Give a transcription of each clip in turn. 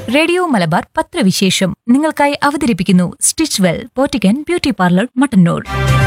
radio Malabar പത്രവിശേഷം നിങ്ങൾക്കായി അവതരിപ്പിക്കുന്നു stitch well boutique and beauty parlour Mattannur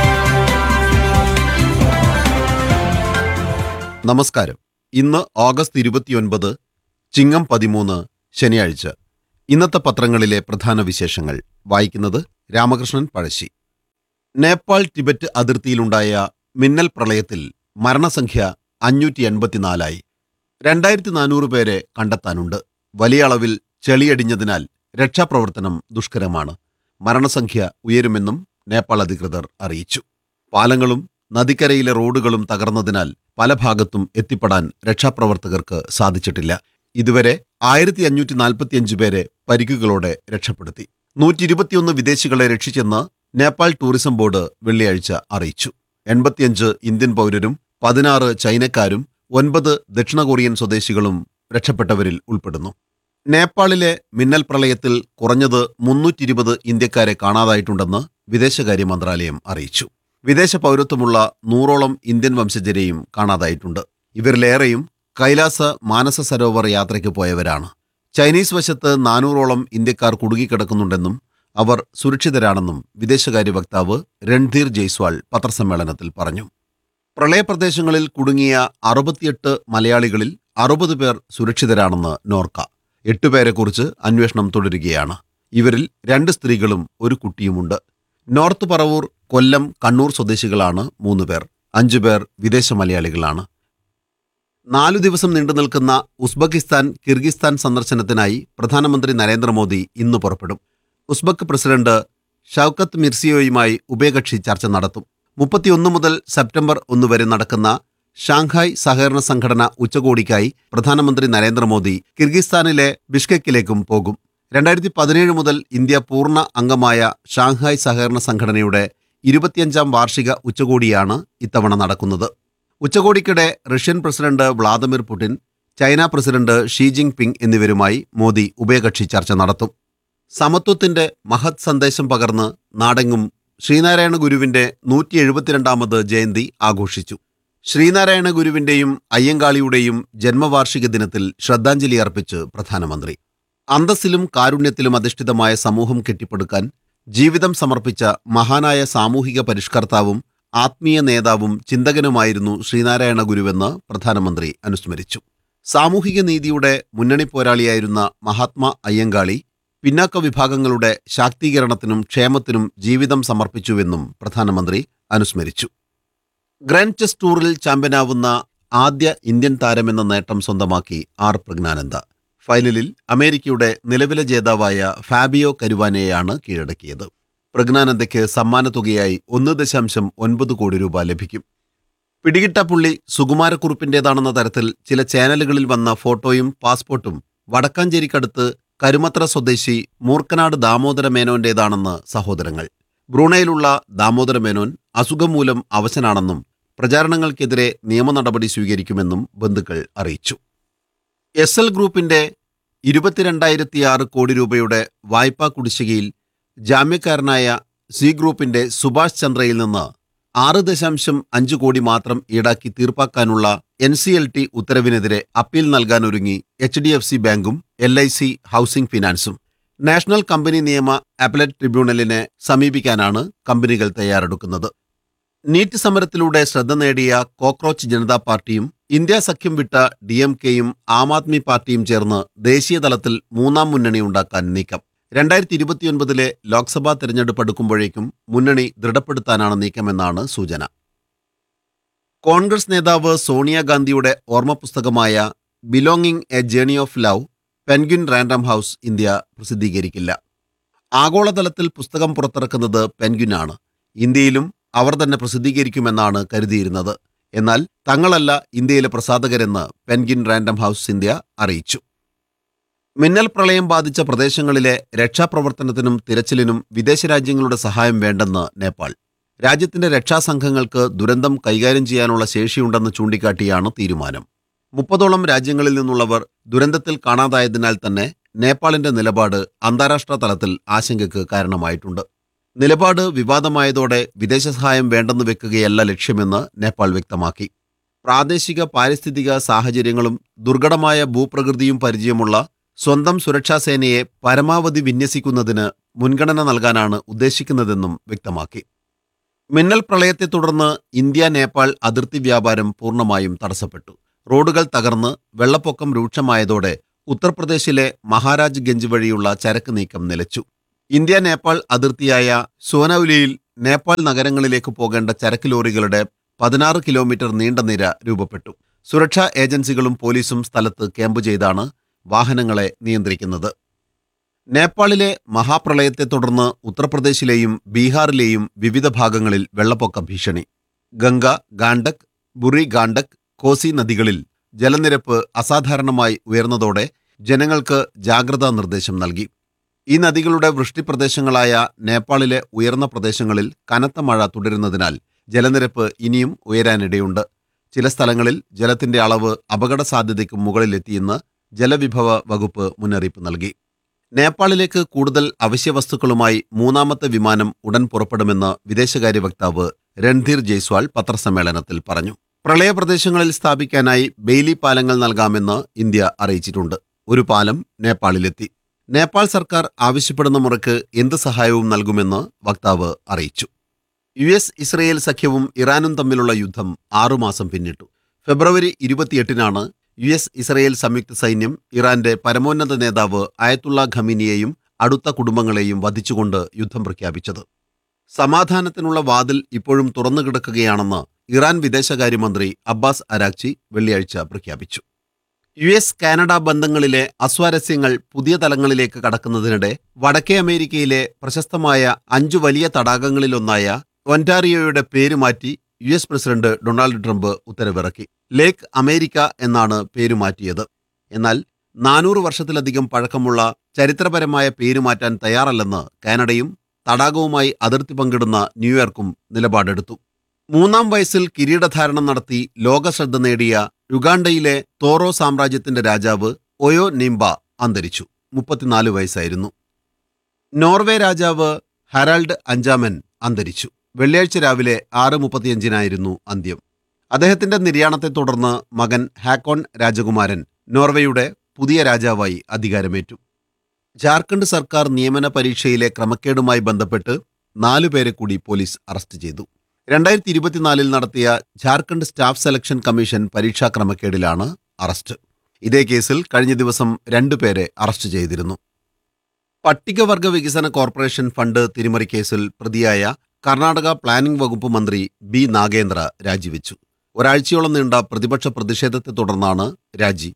നമസ്കാരം ഇന്ന് ഓഗസ്റ്റ് ഇരുപത്തിയൊൻപത് ചിങ്ങം പതിമൂന്ന് ശനിയാഴ്ച ഇന്നത്തെ പത്രങ്ങളിലെ പ്രധാന വിശേഷങ്ങൾ വായിക്കുന്നത് രാമകൃഷ്ണൻ പഴശ്ശി നേപ്പാൾ ടിബറ്റ് അതിർത്തിയിലുണ്ടായ മിന്നൽ പ്രളയത്തിൽ മരണസംഖ്യ അഞ്ഞൂറ്റി എൺപത്തിനാലായി രണ്ടായിരത്തി നാനൂറ് പേരെ കണ്ടെത്താനുണ്ട് വലിയ അളവിൽ ചെളിയടിഞ്ഞതിനാൽ രക്ഷാപ്രവർത്തനം ദുഷ്കരമാണ് മരണസംഖ്യ ഉയരുമെന്നും നേപ്പാൾ അധികൃതർ അറിയിച്ചു പാലങ്ങളും നദിക്കരയിലെ റോഡുകളും തകർന്നതിനാൽ പല ഭാഗത്തും എത്തിപ്പെടാൻ രക്ഷാപ്രവർത്തകർക്ക് സാധിച്ചിട്ടില്ല ഇതുവരെ ആയിരത്തി അഞ്ഞൂറ്റി നാൽപ്പത്തിയഞ്ച് പേരെ പരിക്കുകളോടെ രക്ഷപ്പെടുത്തി നൂറ്റി ഇരുപത്തിയൊന്ന് വിദേശികളെ രക്ഷിച്ചെന്ന് നേപ്പാൾ ടൂറിസം ബോർഡ് വെള്ളിയാഴ്ച അറിയിച്ചു എൺപത്തിയഞ്ച് ഇന്ത്യൻ പൗരരും പതിനാറ് ചൈനക്കാരും ഒൻപത് ദക്ഷിണ കൊറിയൻ സ്വദേശികളും രക്ഷപ്പെട്ടവരിൽ ഉൾപ്പെടുന്നു നേപ്പാളിലെ മിന്നൽ പ്രളയത്തിൽ കുറഞ്ഞത് മുന്നൂറ്റി ഇരുപത് ഇന്ത്യക്കാരെ കാണാതായിട്ടുണ്ടെന്ന് വിദേശകാര്യ മന്ത്രാലയം അറിയിച്ചു വിദേശ പൗരത്വമുള്ള നൂറോളം ഇന്ത്യൻ വംശജരെയും കാണാതായിട്ടുണ്ട് ഇവരിലേറെയും കൈലാസ മാനസ സരോവർ യാത്രയ്ക്ക് പോയവരാണ് ചൈനീസ് വശത്ത് നാനൂറോളം ഇന്ത്യക്കാർ കുടുങ്ങിക്കിടക്കുന്നുണ്ടെന്നും അവർ സുരക്ഷിതരാണെന്നും വിദേശകാര്യ വക്താവ് രൺധീർ ജയ്സ്വാൾ പത്രസമ്മേളനത്തിൽ പറഞ്ഞു പ്രളയപ്രദേശങ്ങളിൽ കുടുങ്ങിയ അറുപത്തിയെട്ട് മലയാളികളിൽ അറുപത് പേർ സുരക്ഷിതരാണെന്ന് നോർക്ക എട്ടുപേരെക്കുറിച്ച് അന്വേഷണം തുടരുകയാണ് ഇവരിൽ രണ്ട് സ്ത്രീകളും ഒരു കുട്ടിയുമുണ്ട് നോർത്ത് പറവൂർ കൊല്ലം കണ്ണൂർ സ്വദേശികളാണ് മൂന്ന് പേർ അഞ്ചുപേർ വിദേശ മലയാളികളാണ് നാലു ദിവസം നീണ്ടു നിൽക്കുന്ന ഉസ്ബെക്കിസ്ഥാൻ കിർഗിസ്ഥാൻ സന്ദർശനത്തിനായി പ്രധാനമന്ത്രി നരേന്ദ്രമോദി ഇന്ന് പുറപ്പെടും ഉസ്ബെക്ക് പ്രസിഡന്റ് ഷൌക്കത്ത് മിർസിയോയുമായി ഉഭയകക്ഷി ചർച്ച നടത്തും മുപ്പത്തിയൊന്ന് മുതൽ സെപ്റ്റംബർ ഒന്ന് വരെ നടക്കുന്ന ഷാങ്ഹായ് സഹകരണ സംഘടന ഉച്ചകോടിക്കായി പ്രധാനമന്ത്രി നരേന്ദ്രമോദി കിർഗിസ്ഥാനിലെ ബിഷ്കെക്കിലേക്കും പോകും രണ്ടായിരത്തി പതിനേഴ് മുതൽ ഇന്ത്യ പൂർണ്ണ അംഗമായ ഷാങ്ഹായ് സഹകരണ സംഘടനയുടെ ഇരുപത്തിയഞ്ചാം വാർഷിക ഉച്ചകോടിയാണ് ഇത്തവണ നടക്കുന്നത് ഉച്ചകോടിക്കിടെ Russian president Vladimir Putin China president Xi Jinping എന്നിവരുമായി മോദി ഉഭയകക്ഷി ചർച്ച നടത്തും സമത്വത്തിന്റെ മഹത് സന്ദേശം പകർന്ന് നാടെങ്ങും ശ്രീനാരായണ ഗുരുവിന്റെ നൂറ്റി എഴുപത്തിരണ്ടാമത് ജയന്തി ആഘോഷിച്ചു ശ്രീനാരായണ ഗുരുവിന്റെയും അയ്യങ്കാളിയുടെയും ജന്മവാർഷിക ദിനത്തിൽ ശ്രദ്ധാഞ്ജലി അർപ്പിച്ച് പ്രധാനമന്ത്രി അന്തസ്സിലും കാരുണ്യത്തിലും അധിഷ്ഠിതമായ സമൂഹം കെട്ടിപ്പടുക്കാൻ ജീവിതം സമർപ്പിച്ച മഹാനായ സാമൂഹിക പരിഷ്കർത്താവും ആത്മീയ നേതാവും ചിന്തകനുമായിരുന്നു ശ്രീനാരായണ ഗുരുവെന്ന് പ്രധാനമന്ത്രി അനുസ്മരിച്ചു സാമൂഹിക നീതിയുടെ മുന്നണി പോരാളിയായിരുന്ന മഹാത്മാ അയ്യങ്കാളി പിന്നാക്ക വിഭാഗങ്ങളുടെ ശാക്തീകരണത്തിനും ക്ഷേമത്തിനും ജീവിതം സമർപ്പിച്ചുവെന്നും പ്രധാനമന്ത്രി അനുസ്മരിച്ചു ഗ്രാൻഡ് ചെസ് ടൂറിൽ ചാമ്പ്യനാവുന്ന ആദ്യ ഇന്ത്യൻ താരമെന്ന നേട്ടം സ്വന്തമാക്കി ആർ പ്രജ്ഞാനന്ദ ഫൈനലിൽ അമേരിക്കയുടെ നിലവിലെ ജേതാവായ ഫാബിയോ കരുവാനെയാണ് കീഴടക്കിയത് പ്രജ്ഞാനന്ദയ്ക്ക് സമ്മാനത്തുകയായി ഒന്ന് ദശാംശം ഒൻപത് കോടി രൂപ ലഭിക്കും പിടികിട്ട പുള്ളി സുകുമാരക്കുറുപ്പിന്റേതാണെന്ന തരത്തിൽ ചില ചാനലുകളിൽ വന്ന ഫോട്ടോയും പാസ്പോർട്ടും വടക്കാഞ്ചേരിക്കടുത്ത് കരുമത്ര സ്വദേശി മൂർക്കനാട് ദാമോദര മേനോന്റേതാണെന്ന് സഹോദരങ്ങൾ ബ്രൂണയിലുള്ള ദാമോദര മേനോൻ അസുഖം മൂലം അവശനാണെന്നും പ്രചാരണങ്ങൾക്കെതിരെ നിയമ നടപടി സ്വീകരിക്കുമെന്നും ബന്ധുക്കൾ അറിയിച്ചു എസ് എൽ ഗ്രൂപ്പിന്റെ ഇരുപത്തിരണ്ടായിരത്തിയാറ് കോടി രൂപയുടെ വായ്പാ കുടിശ്ശികയിൽ ജാമ്യക്കാരനായ സി ഗ്രൂപ്പിന്റെ സുഭാഷ് ചന്ദ്രയിൽ നിന്ന് ആറ് ദശാംശം അഞ്ച് കോടി മാത്രം ഈടാക്കി തീർപ്പാക്കാനുള്ള എൻ സി എൽ ടി ഉത്തരവിനെതിരെ അപ്പീൽ നൽകാനൊരുങ്ങി എച്ച് ഡി എഫ് സി ബാങ്കും എൽ ഐ സി ഹൗസിംഗ് ഫിനാൻസും നാഷണൽ കമ്പനി നിയമ അപ്പലറ്റ് ട്രിബ്യൂണലിനെ സമീപിക്കാനാണ് കമ്പനികൾ തയ്യാറെടുക്കുന്നത് നീറ്റ് സമരത്തിലൂടെ ശ്രദ്ധ നേടിയ കോക്രോച്ച് ജനതാ പാർട്ടിയും ഇന്ത്യ സഖ്യം വിട്ട ഡി എം കെയും ആം ആദ്മി പാർട്ടിയും ചേർന്ന് ദേശീയ തലത്തിൽ മൂന്നാം മുന്നണി ഉണ്ടാക്കാൻ നീക്കം രണ്ടായിരത്തി ഇരുപത്തിയൊൻപതിലെ ലോക്സഭാ തെരഞ്ഞെടുപ്പ് അടുക്കുമ്പോഴേക്കും മുന്നണി ദൃഢപ്പെടുത്താനാണ് നീക്കമെന്നാണ് സൂചന കോൺഗ്രസ് നേതാവ് സോണിയാഗാന്ധിയുടെ ഓർമ്മ പുസ്തകമായ belonging a journey of love Penguin Random House India പ്രസിദ്ധീകരിക്കില്ല ആഗോളതലത്തിൽ പുസ്തകം പുറത്തിറക്കുന്നത് പെൻഗ്വിനാണ് ഇന്ത്യയിലും അവർ തന്നെ പ്രസിദ്ധീകരിക്കുമെന്നാണ് കരുതിയിരുന്നത് എന്നാൽ തങ്ങളല്ല ഇന്ത്യയിലെ പ്രസാധകരെന്ന് പെൻഗ്വിൻ റാൻഡം ഹൗസ് ഇന്ത്യ അറിയിച്ചു മിന്നൽ പ്രളയം ബാധിച്ച പ്രദേശങ്ങളിലെ രക്ഷാപ്രവർത്തനത്തിനും തിരച്ചിലിനും വിദേശ രാജ്യങ്ങളുടെ സഹായം വേണ്ടെന്ന് നേപ്പാൾ രാജ്യത്തിന്റെ രക്ഷാസംഘങ്ങൾക്ക് ദുരന്തം കൈകാര്യം ചെയ്യാനുള്ള ശേഷിയുണ്ടെന്ന് ചൂണ്ടിക്കാട്ടിയാണ് തീരുമാനം മുപ്പതോളം രാജ്യങ്ങളിൽ നിന്നുള്ളവർ ദുരന്തത്തിൽ കാണാതായതിനാൽ തന്നെ നേപ്പാളിന്റെ നിലപാട് അന്താരാഷ്ട്ര തലത്തിൽ ആശങ്കയ്ക്ക് കാരണമായിട്ടുണ്ട് നിലപാട് വിവാദമായതോടെ വിദേശ സഹായം വേണ്ടെന്ന് വെക്കുകയല്ല ലക്ഷ്യമെന്ന് നേപ്പാൾ വ്യക്തമാക്കി പ്രാദേശിക പാരിസ്ഥിതിക സാഹചര്യങ്ങളും ദുർഘടമായ ഭൂപ്രകൃതിയും പരിചയമുള്ള സ്വന്തം സുരക്ഷാസേനയെ പരമാവധി വിന്യസിക്കുന്നതിന് മുൻഗണന നൽകാനാണ് ഉദ്ദേശിക്കുന്നതെന്നും വ്യക്തമാക്കി മിന്നൽ പ്രളയത്തെ തുടർന്ന് ഇന്ത്യ നേപ്പാൾ അതിർത്തി വ്യാപാരം പൂർണ്ണമായും തടസ്സപ്പെട്ടു റോഡുകൾ തകർന്ന് വെള്ളപ്പൊക്കം രൂക്ഷമായതോടെ ഉത്തർപ്രദേശിലെ മഹാരാജ് ഗഞ്ച് വഴിയുള്ള ചരക്ക് നീക്കം നിലച്ചു ഇന്ത്യ നേപ്പാൾ അതിർത്തിയായ സോനൌലിയിൽ നേപ്പാൾ നഗരങ്ങളിലേക്ക് പോകേണ്ട ചരക്ക് ലോറികളുടെ പതിനാറ് കിലോമീറ്റർ നീണ്ട നിര രൂപപ്പെട്ടു സുരക്ഷാ ഏജൻസികളും പോലീസും സ്ഥലത്ത് ക്യാമ്പ് ചെയ്താണ് വാഹനങ്ങളെ നിയന്ത്രിക്കുന്നത് നേപ്പാളിലെ മഹാപ്രളയത്തെ തുടർന്ന് ഉത്തർപ്രദേശിലെയും ബീഹാറിലെയും വിവിധ ഭാഗങ്ങളിൽ വെള്ളപ്പൊക്ക ഭീഷണി ഗംഗ ഗാണ്ടക് ബുറി ഗാണ്ടക് കോസി നദികളിൽ ജലനിരപ്പ് അസാധാരണമായി ഉയർന്നതോടെ ജനങ്ങൾക്ക് ജാഗ്രതാ നിർദ്ദേശം നൽകി ഈ നദികളുടെ വൃഷ്ടിപ്രദേശങ്ങളായ നേപ്പാളിലെ ഉയർന്ന പ്രദേശങ്ങളിൽ കനത്ത മഴ തുടരുന്നതിനാൽ ജലനിരപ്പ് ഇനിയും ഉയരാനിടയുണ്ട് ചില സ്ഥലങ്ങളിൽ ജലത്തിന്റെ അളവ് അപകട സാധ്യതയ്ക്ക് മുകളിലെത്തിയെന്ന് ജലവിഭവ വകുപ്പ് മുന്നറിയിപ്പ് നൽകി നേപ്പാളിലേക്ക് കൂടുതൽ അവശ്യവസ്തുക്കളുമായി മൂന്നാമത്തെ വിമാനം ഉടൻ പുറപ്പെടുമെന്ന് വിദേശകാര്യ വക്താവ് രൺധീർ ജയ്സ്വാൾ പത്രസമ്മേളനത്തിൽ പറഞ്ഞു പ്രളയപ്രദേശങ്ങളിൽ സ്ഥാപിക്കാനായി ബെയിലി പാലങ്ങൾ നൽകാമെന്ന് ഇന്ത്യ അറിയിച്ചിട്ടുണ്ട് ഒരു പാലം നേപ്പാളിലെത്തി നേപ്പാൾ സർക്കാർ ആവശ്യപ്പെടുന്ന മുറയ്ക്ക് എന്ത് സഹായവും നൽകുമെന്ന് വക്താവ് അറിയിച്ചു യു എസ് ഇസ്രയേൽ സഖ്യവും ഇറാനും തമ്മിലുള്ള യുദ്ധം ആറുമാസം പിന്നിട്ടു ഫെബ്രുവരി ഇരുപത്തിയെട്ടിനാണ് യു എസ് ഇസ്രയേൽ സംയുക്ത സൈന്യം ഇറാന്റെ പരമോന്നത നേതാവ് അയത്തുള്ള ഖമീനിയെയും അടുത്ത കുടുംബങ്ങളെയും വധിച്ചുകൊണ്ട് യുദ്ധം പ്രഖ്യാപിച്ചത് സമാധാനത്തിനുള്ള വാതിൽ ഇപ്പോഴും തുറന്നു കിടക്കുകയാണെന്ന് ഇറാൻ വിദേശകാര്യമന്ത്രി അബ്ബാസ് അരാക്ചി വെള്ളിയാഴ്ച പ്രഖ്യാപിച്ചു യു എസ് കാനഡ ബന്ധങ്ങളിലെ അസ്വാരസ്യങ്ങൾ പുതിയ തലങ്ങളിലേക്ക് കടക്കുന്നതിനിടെ വടക്കേ അമേരിക്കയിലെ പ്രശസ്തമായ അഞ്ചു വലിയ തടാകങ്ങളിലൊന്നായ ഒൻറ്റാറിയോയുടെ പേര് മാറ്റി U S president Donald Trump ഉത്തരവിറക്കി ലേക്ക് അമേരിക്ക എന്നാണ് പേര് മാറ്റിയത് എന്നാൽ നാനൂറ് വർഷത്തിലധികം പഴക്കമുള്ള ചരിത്രപരമായ പേര് മാറ്റാൻ തയ്യാറല്ലെന്ന് കാനഡയും തടാകവുമായി അതിർത്തി പങ്കിടുന്ന ന്യൂയോർക്കും നിലപാടെടുത്തു മൂന്നാം വയസ്സിൽ കിരീടധാരണം നടത്തി ലോകശ്രദ്ധ നേടിയ യുഗാണ്ടയിലെ തോറോ സാമ്രാജ്യത്തിന്റെ രാജാവ് ഒയോ നിംബ അന്തരിച്ചു മുപ്പത്തിനാല് വയസ്സായിരുന്നു നോർവേ രാജാവ് ഹറാൾഡ് അഞ്ചാമൻ അന്തരിച്ചു വെള്ളിയാഴ്ച രാവിലെ ആറ് മുപ്പത്തിയഞ്ചിനായിരുന്നു അന്ത്യം അദ്ദേഹത്തിന്റെ നിര്യാണത്തെ തുടർന്ന് മകൻ ഹാക്കോൺ രാജകുമാരൻ നോർവേയുടെ പുതിയ രാജാവായി അധികാരമേറ്റു ജാർഖണ്ഡ് സർക്കാർ നിയമന പരീക്ഷയിലെ ക്രമക്കേടുമായി ബന്ധപ്പെട്ട് നാലുപേരെ കൂടി പോലീസ് അറസ്റ്റ് ചെയ്തു രണ്ടായിരത്തി ഇരുപത്തിനാലിൽ നടത്തിയ ജാർഖണ്ഡ് സ്റ്റാഫ് സെലക്ഷൻ കമ്മീഷൻ പരീക്ഷാ ക്രമക്കേടിലാണ് അറസ്റ്റ് ഇതേ കേസിൽ കഴിഞ്ഞ ദിവസം രണ്ടുപേരെ അറസ്റ്റ് ചെയ്തിരുന്നു പട്ടികവർഗ വികസന കോർപ്പറേഷൻ ഫണ്ട് തിരിമറി കേസിൽ പ്രതിയായ കർണാടക പ്ലാനിംഗ് വകുപ്പ് മന്ത്രി ബി നാഗേന്ദ്ര രാജിവെച്ചു ഒരാഴ്ചയോളം നീണ്ട പ്രതിപക്ഷ പ്രതിഷേധത്തെ തുടർന്നാണ് രാജി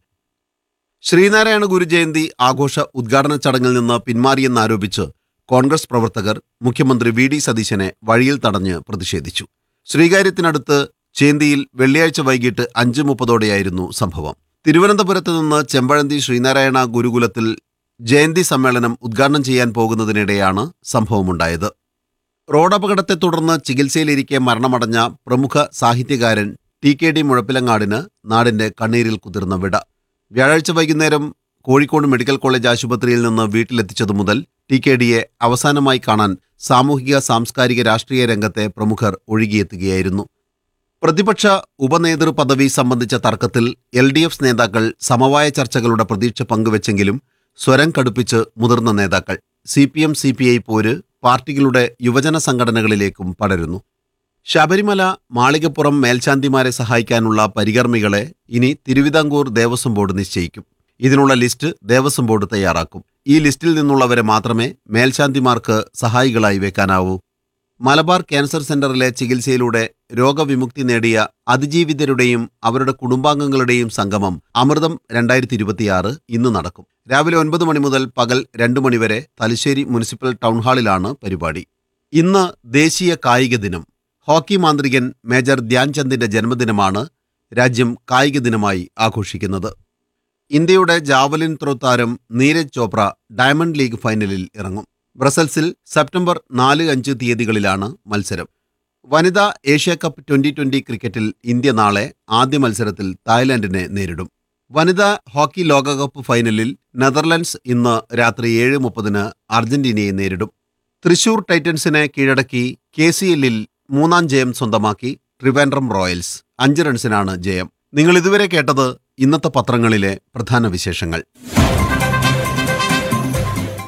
ശ്രീനാരായണ ഗുരു ജയന്തി ആഘോഷ ഉദ്ഘാടന ചടങ്ങിൽ നിന്ന് പിന്മാറിയെന്നാരോപിച്ച് കോൺഗ്രസ് പ്രവർത്തകർ മുഖ്യമന്ത്രി വി ഡി സതീശനെ വഴിയിൽ തടഞ്ഞ് പ്രതിഷേധിച്ചു ശ്രീകാര്യത്തിനടുത്ത് ചേന്തിയിൽ വെള്ളിയാഴ്ച വൈകിട്ട് അഞ്ച് മുപ്പതോടെയായിരുന്നു സംഭവം തിരുവനന്തപുരത്ത് നിന്ന് ചെമ്പഴന്തി ശ്രീനാരായണ ഗുരുകുലത്തിൽ ജയന്തി സമ്മേളനം ഉദ്ഘാടനം ചെയ്യാൻ പോകുന്നതിനിടെയാണ് സംഭവമുണ്ടായത് റോഡപകടത്തെ തുടർന്ന് ചികിത്സയിലിരിക്കെ മരണമടഞ്ഞ പ്രമുഖ സാഹിത്യകാരൻ ടി കെ ഡി മുഴപ്പിലങ്ങാടിന് നാടിന്റെ കണ്ണീരിൽ കുതിർന്ന വിട വ്യാഴാഴ്ച വൈകുന്നേരം കോഴിക്കോട് മെഡിക്കൽ കോളേജ് ആശുപത്രിയിൽ നിന്ന് വീട്ടിലെത്തിച്ചതു മുതൽ ടി കെ ഡിയെ അവസാനമായി കാണാൻ സാമൂഹിക സാംസ്കാരിക രാഷ്ട്രീയ രംഗത്തെ പ്രമുഖർ ഒഴുകിയെത്തുകയായിരുന്നു പ്രതിപക്ഷ ഉപനേതൃ പദവി സംബന്ധിച്ച തർക്കത്തിൽ എൽ ഡി എഫ് നേതാക്കൾ സമവായ ചർച്ചകളുടെ പ്രതീക്ഷ പങ്കുവച്ചെങ്കിലും സ്വരം കടുപ്പിച്ച് മുതിർന്ന നേതാക്കൾ C P M C P I പോര് പാർട്ടികളുടെ യുവജന സംഘടനകളിലേക്കും പടരുന്നു ശബരിമല മാളികപ്പുറം മേൽശാന്തിമാരെ സഹായിക്കാനുള്ള പരികർമ്മികളെ ഇനി തിരുവിതാംകൂർ ദേവസ്വം ബോർഡ് നിശ്ചയിക്കും ഇതിനുള്ള ലിസ്റ്റ് ദേവസ്വം ബോർഡ് തയ്യാറാക്കും ഈ ലിസ്റ്റിൽ നിന്നുള്ളവരെ മാത്രമേ മേൽശാന്തിമാർക്ക് സഹായികളായി വെക്കാനാവൂ മലബാർ ക്യാൻസർ സെന്ററിലെ ചികിത്സയിലൂടെ രോഗവിമുക്തി നേടിയ അതിജീവിതരുടെയും അവരുടെ കുടുംബാംഗങ്ങളുടെയും സംഗമം അമൃതം രണ്ടായിരത്തി ഇരുപത്തിയാറ് ഇന്ന് നടക്കും രാവിലെ ഒൻപത് മണി മുതൽ പകൽ രണ്ട് മണിവരെ തലശ്ശേരി മുനിസിപ്പൽ ടൗൺ ഹാളിലാണ് പരിപാടി ഇന്ന് ദേശീയ കായിക ദിനം ഹോക്കി മാന്ത്രികൻ മേജർ ധ്യാൻചന്ദിന്റെ ജന്മദിനമാണ് രാജ്യം കായിക ദിനമായി ആഘോഷിക്കുന്നത് ഇന്ത്യയുടെ ജാവലിൻ ത്രോ താരം നീരജ് ചോപ്ര ഡയമണ്ട് ലീഗ് ഫൈനലിൽ ഇറങ്ങും ബ്രസൽസിൽ സെപ്റ്റംബർ നാല് അഞ്ച് തീയതികളിലാണ് മത്സരം വനിതാ ഏഷ്യ കപ്പ് ട്വന്റി ട്വന്റി ക്രിക്കറ്റിൽ ഇന്ത്യ നാളെ ആദ്യ മത്സരത്തിൽ തായ്ലാന്റിനെ നേരിടും വനിതാ ഹോക്കി ലോകകപ്പ് ഫൈനലിൽ നെതർലൻഡ്സ് ഇന്ന് രാത്രി ഏഴ് മുപ്പതിന് അർജന്റീനയെ നേരിടും തൃശൂർ ടൈറ്റൻസിനെ കീഴടക്കി കെ സി എല്ലിൽ മൂന്നാം ജയം സ്വന്തമാക്കി ട്രിവാൻഡ്രം റോയൽസ് അഞ്ച് റൺസിനാണ് ജയം നിങ്ങൾ ഇതുവരെ കേട്ടത് ഇന്നത്തെ പത്രങ്ങളിലെ പ്രധാന വിശേഷങ്ങൾ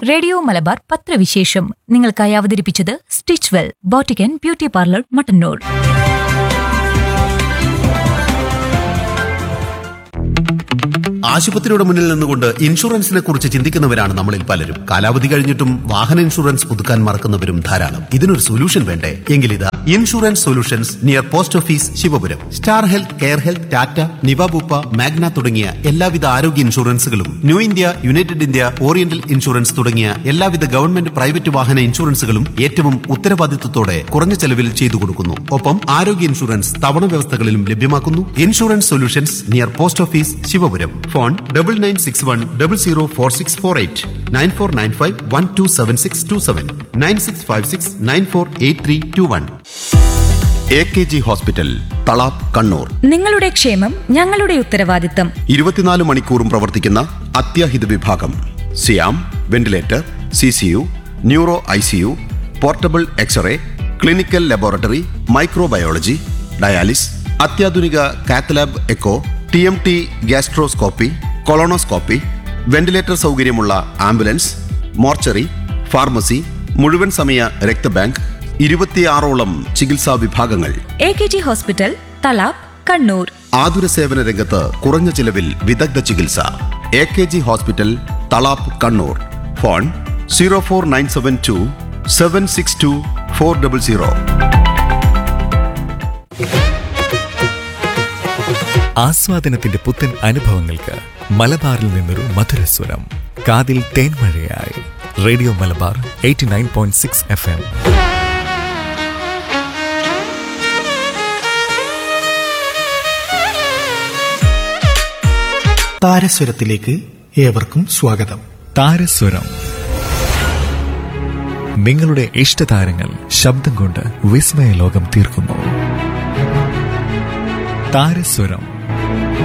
റേഡിയോ മലബാർ പത്രവിശേഷം നിങ്ങൾക്കായി അവതരിപ്പിച്ചത് stitch well boutique and beauty parlour Mattannur ആശുപത്രിയുടെ മുന്നിൽ നിന്നുകൊണ്ട് ഇൻഷുറൻസിനെ കുറിച്ച് ചിന്തിക്കുന്നവരാണ് നമ്മളിൽ പലരും കാലാവധി കഴിഞ്ഞിട്ടും വാഹന ഇൻഷുറൻസ് പുതുക്കാൻ മറക്കുന്നവരും ധാരാളം ഇതിനൊരു സൊല്യൂഷൻ വേണ്ടേ എങ്കിലിതാ insurance solutions near post office Sivapuram star health care health Tata Niva Bupa magna തുടങ്ങിയ എല്ലാവിധ ആരോഗ്യ ഇൻഷുറൻസുകളും new India united India oriental insurance തുടങ്ങിയ എല്ലാവിധ ഗവൺമെന്റ് പ്രൈവറ്റ് വാഹന ഇൻഷുറൻസുകളും ഏറ്റവും ഉത്തരവാദിത്വത്തോടെ കുറഞ്ഞ ചെലവിൽ ചെയ്തു കൊടുക്കുന്നു ഒപ്പം ആരോഗ്യ ഇൻഷുറൻസ് തവണ വ്യവസ്ഥകളിലും ലഭ്യമാക്കുന്നു insurance solutions near post office Sivapuram phone double nine six one double zero four six four eight nine four nine five one two seven six two seven nine six five six nine four eight three two one A K G hospital Thalap Kannur നിങ്ങളുടെ ക്ഷേമം ഞങ്ങളുടെ ഉത്തരവാദിത്തം ഇരുപത്തിനാല് മണിക്കൂറും പ്രവർത്തിക്കുന്ന അത്യാഹിത വിഭാഗം സിയാം ventilator C C U neuro I C U portable x-ray clinical laboratory microbiology dialysis അത്യാധുനിക cath lab echo T M T gastroscopy colonoscopy ventilator സൗകര്യമുള്ള ആംബുലൻസ് മോർച്ചറി ഫാർമസി മുഴുവൻ സമയ രക്തബാങ്ക് ഇരുപത്തിയാറോളം ചികിത്സാ വിഭാഗങ്ങൾ A K G hospital Thalap Kannur ആതുര സേവന രംഗത്ത് കുറഞ്ഞ ചിലവിൽ വിദഗ്ധ ചികിത്സ A K G hospital Thalap Kannur phone zero four nine seven two seven six two four double zero ആസ്വാദനത്തിന്റെ പുത്തൻ അനുഭവങ്ങൾക്ക് മലബാറിൽ നിന്നൊരു മധുരസ്വരം കാതിൽ തേൻമഴയായി radio Malabar eighty nine point six F M താരസ്വരത്തിലേക്ക് ഏവർക്കും സ്വാഗതം താരസ്വരം നിങ്ങളുടെ ഇഷ്ടതാരങ്ങൾ ശബ്ദം കൊണ്ട് വിസ്മയ ലോകം തീർക്കുന്നു താരസ്വരം